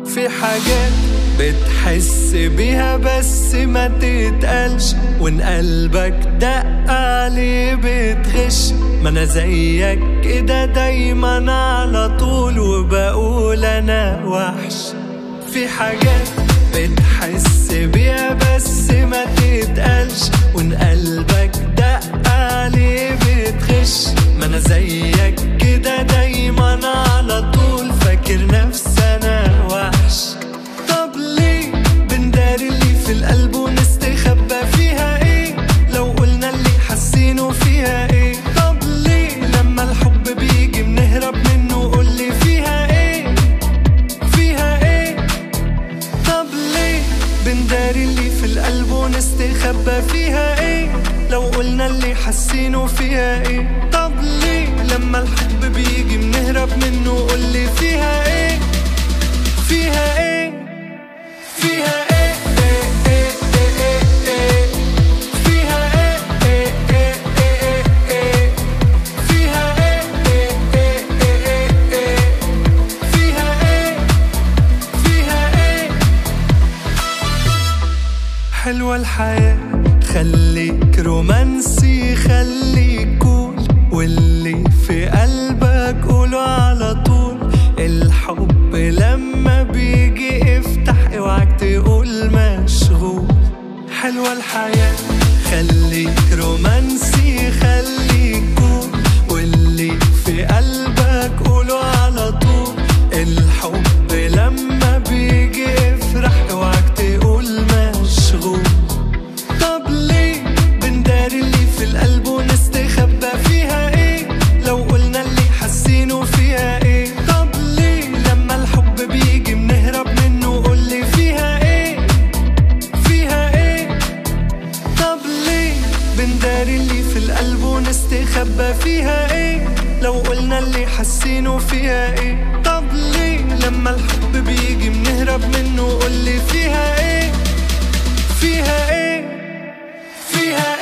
في حاجات بتحس بيها بس ما تتقالش وان قلبك دق عليه بتغش ما انا زيك كده دايما على طول وبقول انا وحش في حاجات بتحس بيها بس ما تتقالش وان قلبك دق عليه بتغش ما انا زيك كده دايما على طول فاكر نفسي انا وحش طب ليه بنداري اللي في القلب ونستخبى فيها ايه لو قلنا اللي حاسينه فيها ايه طب ليه لما الحب بيجي بنهرب منه قولي فيها ايه فيها ايه طب ليه بنداري اللي في القلب ونستخبى فيها ايه لو قلنا اللي حاسينه فيها ايه طب ليه لما الحب بيجي بنهرب منه قولي فيها ايه فيها ايه فيها ايه إيه إيه إيه إيه إيه. فيها ايه إيه إيه إيه إيه إيه. فيها ايه إيه إيه إيه إيه إيه. فيها ايه فيها ايه حلوة الحياة خليك رومانسي خليك كول واللي في قلبك قوله على طول الحب لما بيجي افتح اوعك تقول مشغول حلوة الحياة خليك رومانسي خليك كول واللي في قلبك قوله على طول الحب لما بيجي افرح اوعك تقول مشغول طب ليه بنداري اللي في القلب ونستخبى فيها ايه لو قلنا اللي حاسينه فيها ايه طب ليه لما الحب بيجي بنهرب منه قولي فيها ايه فيها ايه طب ليه بنداري اللي في القلب ونستخبى فيها ايه لو قلنا اللي حاسينه فيها ايه طب ليه لما الحب بيجي بنهرب منه قولي فيها ايه فيها ايه فيها